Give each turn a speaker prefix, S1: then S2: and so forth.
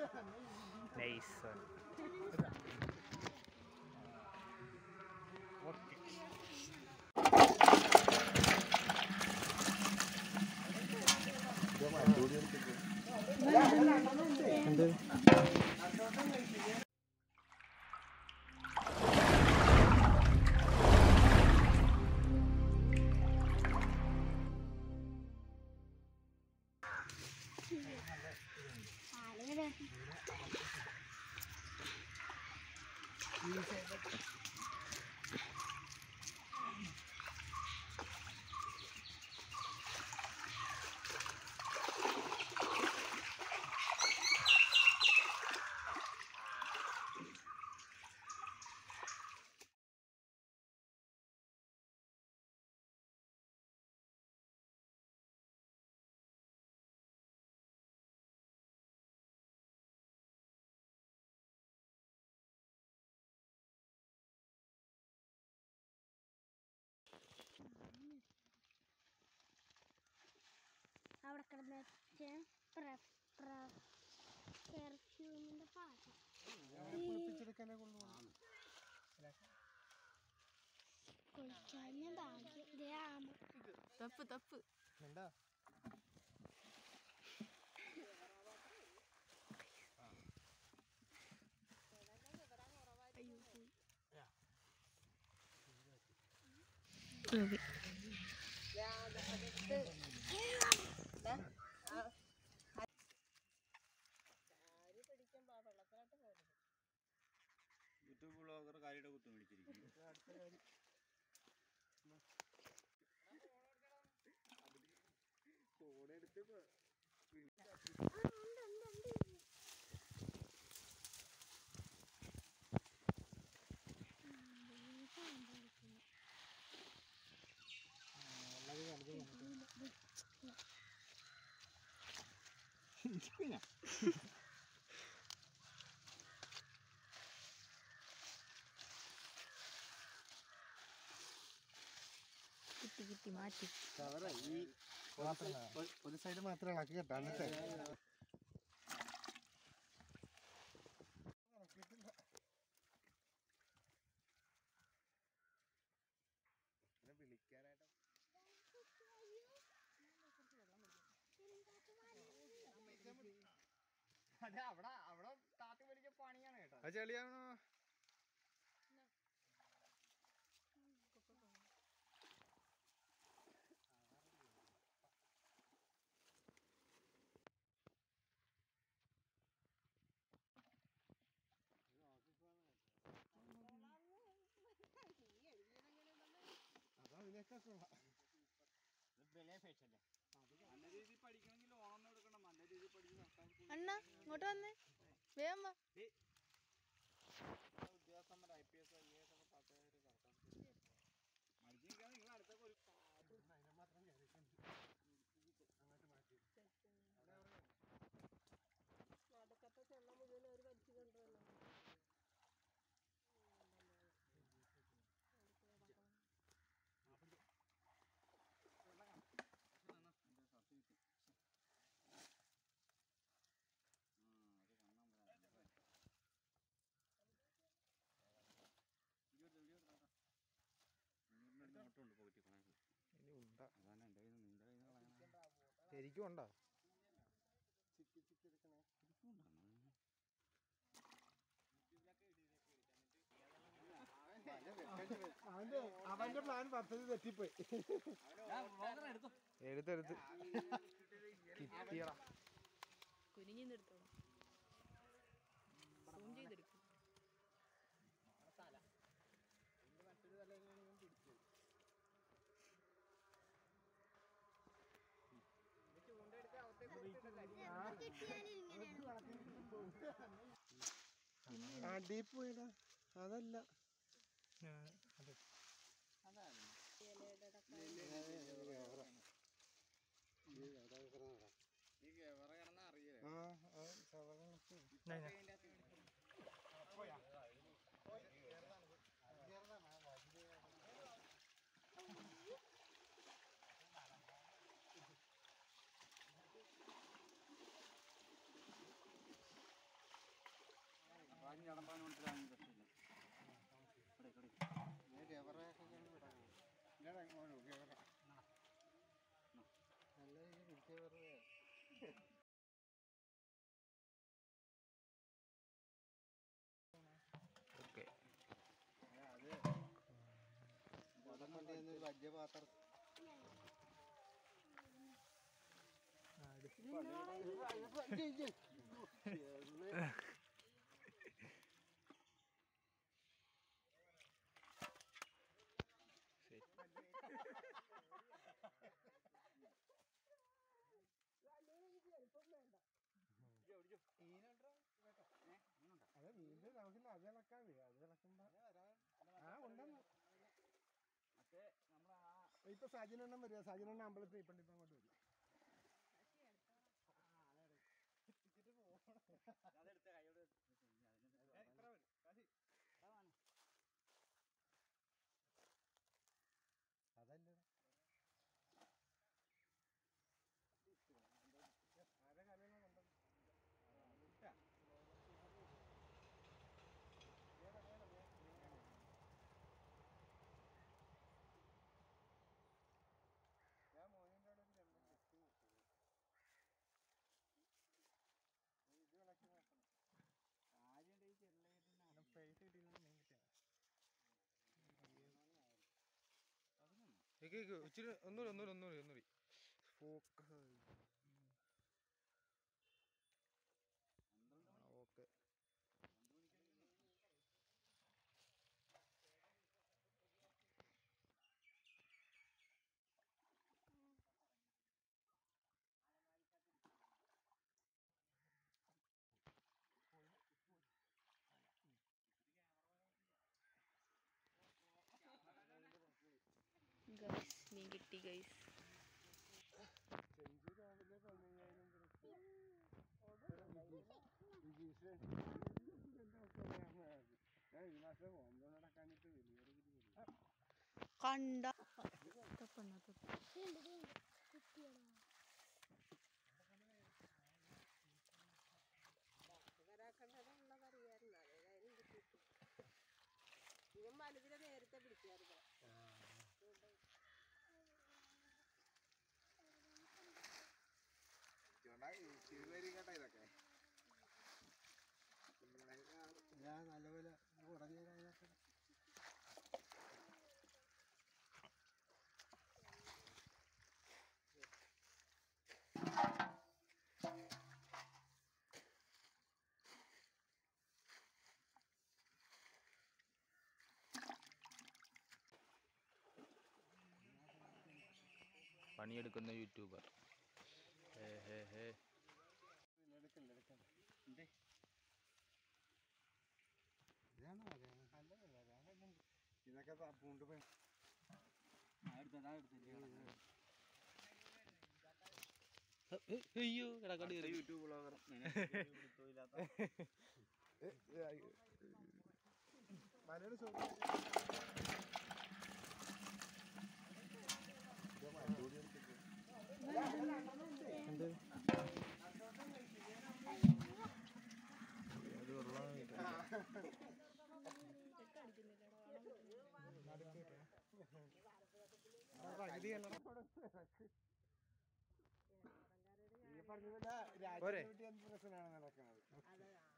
S1: Nice
S2: അവിടെ കിടന്നിട്ട് പെർഫ്യൂമിന്റെ പാട്ട് കൊച്ചഞ്ഞ ഭാഗ്യം ദേ ആമ
S3: തപ്പ് തപ്പ്
S4: യൂട്യൂബ് ബ്ലോഗർ കാലിയുടെ കുത്തു മേടിച്ചിരിക്കുന്നു
S3: കിട്ടി കിട്ടി മാറ്റി
S4: ഈ ഒരു സൈഡ് മാത്രമേ ഇളക്കി കേട്ടോ എന്നിട്ട്
S1: അത് ചെളിയാണോ
S3: അണ്ണ ഇങ്ങോട്ട് വന്നേ വേഗം വാ
S1: ശരിക്കും ഉണ്ടോ
S4: അവന്റെ അവന്റെ പ്ലാൻ പദ്ധതി തെറ്റിപ്പോയി
S1: എടുത്തെടുത്ത് കിട്ടിയടാ
S3: കുനിഞ്ഞിന്ന് എടുത്തോളാം സൂം ചെയ്തെടുക്കും
S4: ആ ഡീപ്പ് പോയടാ അതല്ല ആ ആ സവള
S1: ഓക്കെ
S4: അത് വടം കൊണ്ടുവന്ന ഒരു വലിയ പാത്രം
S1: അതെ വീണ്ടും നമുക്കില്ല അത് ഇളക്കാതെ അത് ഇളക്കുമ്പോ ആ ഉണ്ടെന്ന് ഇപ്പൊ സജിനെണ്ണം വരിക സജിനെണ്ണം അമ്പലത്തിൽ ഇപ്പം ഇപ്പം അങ്ങോട്ട് വരും
S4: അതല്ലേ
S1: ആരെ കലയെല്ലാം കണ്ടത് ഞാൻ മോനിന്റെ അവിടെ ഒരു രണ്ടും വെച്ച് നോക്കുന്നു ഇത് വിളക്കി നോക്കണം പൈസ കിട്ടിയില്ലെങ്കിൽ മീൻ കിട്ടിയാ ഇച്ചിരി ഒന്നുകൂടി ഒന്നുകൂടി ഒന്നുകൂടി ഒന്നുകൂടി ഫോക്കസ് ഓക്കെ
S3: ഗൈസ് മീൻ കിട്ടി ഗൈസ്
S1: ചെഞ്ചു രാവിലെ പതിനയ്യായിരം പുറത്ത് ഞാൻ ഈ മാസം ഓമ്പോ നടക്കാനിട്ട് വലിയൊരു ബുദ്ധിമുട്ട്
S3: കണ്ട തപ്പണ്ണ തപ്പ
S2: ഇതുണ്ട്, ഇതുണ്ട്. കുട്ടികളാ.
S5: ഇവൻ മനുവിനെ നേരത്തെ പിടിക്കാറില്ല
S1: കേട്ടോ ഇതൊക്കെ
S4: ഞാൻ നല്ലപോലെ ഉടനെ അതിനകത്ത്
S1: പണിയെടുക്കുന്ന യൂട്യൂബർ ഹേ ഹേ ഹേ
S4: എടുക്കണ്ട എടുക്കണ്ട എന്തേ ഇതാണോ അറിയാം
S1: അല്ലല്ല ഞാൻ ഇതൊക്കെ പൂണ്ട് പോയി
S4: അയ്യോ കിടക്കടി
S1: യൂട്യൂബ് ബ്ലോഗർ മലയുടെ ചോദ്യം ഈ പറഞ്ഞ പോലെ രാജ്യം പ്രശ്നമാണ് നടക്കുന്നത്